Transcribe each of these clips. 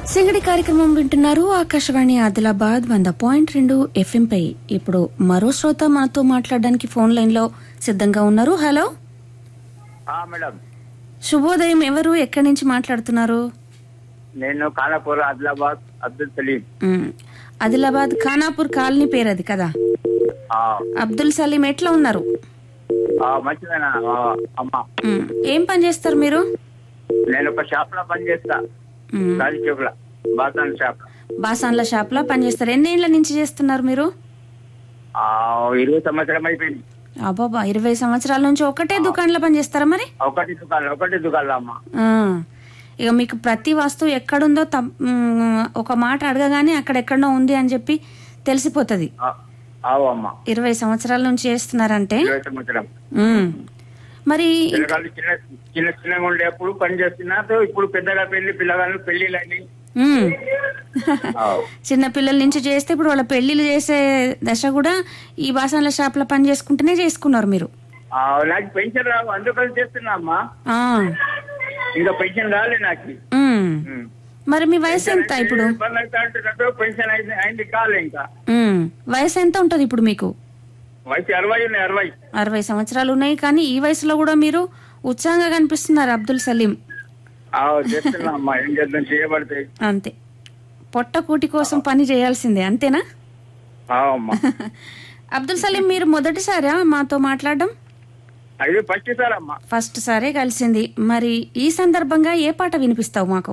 సింగడి కార్యక్రమం వింటున్నారు ఆకాశవాణి ఆదిలాబాద్ వంద పాయింట్ రెండు ఎఫ్ఎం పై ఇప్పుడు మరో శ్రోత మనతో మాట్లాడడానికి ఫోన్ లైన్ లో సిద్ధంగా ఉన్నారు హలో ఆ, మేడం శుభోదయం ఎవరు ఎక్కడి నుంచి మాట్లాడుతున్నారు నేను ఖానాపూర్ ఆదిలాబాద్ అబ్దుల్ సలీం మ్, ఆదిలాబాద్ ఖానాపూర్ కాలనీ పేరు అది కదా ఆ, అబ్దుల్ సలీం ఎట్లా ఉన్నారు ఆ, మంచిదేనా ఆ, అమ్మ మ్, ఏం పని చేస్తారు మీరు నేను ఒక షాప్ లో పని చేస్తా మ్, గాలి చౌక్ల బాసాన్ షాప్ బాసాన్ల షాప్ లో పని చేస్తారు ఎన్ని ఏళ్ల నుంచి చేస్తున్నారు మీరు ఆ, ఇరవై సంవత్సరం అయిపోయింది అబ్బాబా ఇరవై సంవత్సరాల నుంచి ఒకటే దుకాణంలో పని చేస్తారా మరి ఒకటి దుకాణం ఒకటి దుకాణం అమ్మ ఆ, ఇక మీకు ప్రతి వస్తువు ఎక్కడుందో తప్- మ్, ఒక మాట అడగగానే అక్కడ ఎక్కడో ఉంది అని చెప్పి తెలిసిపోతుంది ఆ, ఆవు అమ్మ ఇరవై సంవత్సరాల నుంచి చేస్తున్నారంటే ఇరవై సంవత్సరం మ్, మరి పిల్లగాళ్ళు చిన్న చిన్న చిన్నగా ఉండేప్పుడు పని చేస్తున్నా సో ఇప్పుడు పెద్దగా పెళ్లి పిల్లగాళ్ళు పెళ్లిళ్ళని మ్, చిన్న పిల్లల నుంచి చేస్తే ఇప్పుడు వాళ్ళ పెళ్లిళ్ళు చేసే దశ కూడా ఈ బాసనల షాప్ లో పని చేసుకుంటూనే చేసుకున్నారు మీరు నాకు పెన్షన్ రావు అందుకని చేస్తున్నా అమ్మా ఆ, ఇంకా పెన్షన్ కాలే నాకు మ్. ఉమ్. మరి మీ వయసు ఎంత ఇప్పుడు ఇబ్బంది అవుతా అంటున్నట్టు పెన్షన్ అయింది అయింది కాలే ఇంకా మ్, వయసు ఎంత ఉంటుంది ఇప్పుడు మీకు వయసు అరవై ఉన్నాయి అరవై అరవై సంవత్సరాలు ఉన్నాయి కానీ ఈ వయసులో కూడా మీరు ఉత్సాహంగా కనిపిస్తున్నారు అబ్దుల్ సలీం ఆ, చేస్తున్నా అమ్మా ఏం చేద్దాం చేయబడతాయి అంతే పొట్ట కూటి కోసం పని చేయాల్సిందే అంతేనా ఆ, అమ్మా అబ్దుల్ సలీం మీరు మొదటిసారా మాతో మాట్లాడడం అది ఫస్ట్ సార్ అమ్మా ఫస్ట్ సారే కలిసింది మరి ఈ సందర్భంగా ఏ పాట వినిపిస్తావు మాకు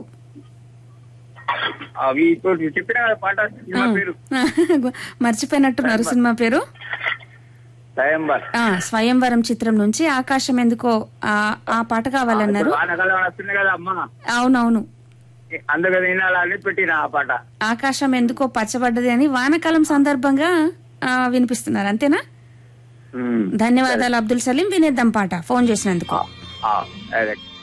అవి ఇప్పుడు చెప్పిన కదా పాట సినిమా పేరు మర్చిపోయినట్టున్నారు సినిమా పేరు స్వయంవర్ ఆ స్వయంవరం చిత్రం నుంచి ఆకాశం ఎందుకో ఆ ఆ పాట కావాలన్నారు వానకాలం వస్తుంది కదా అమ్మా అవునవును అందుకని వినాలని పెట్టిన ఆ పాట ఆకాశం ఎందుకో పచ్చబడ్డది అని వానకాలం సందర్భంగా ఆ, వినిపిస్తున్నారు అంతేనా ఉమ్. ధన్యవాదాలు అబ్దుల్ సలీం వినేద్దాం పాట ఫోన్ చేసినందుకు ఆ, అదే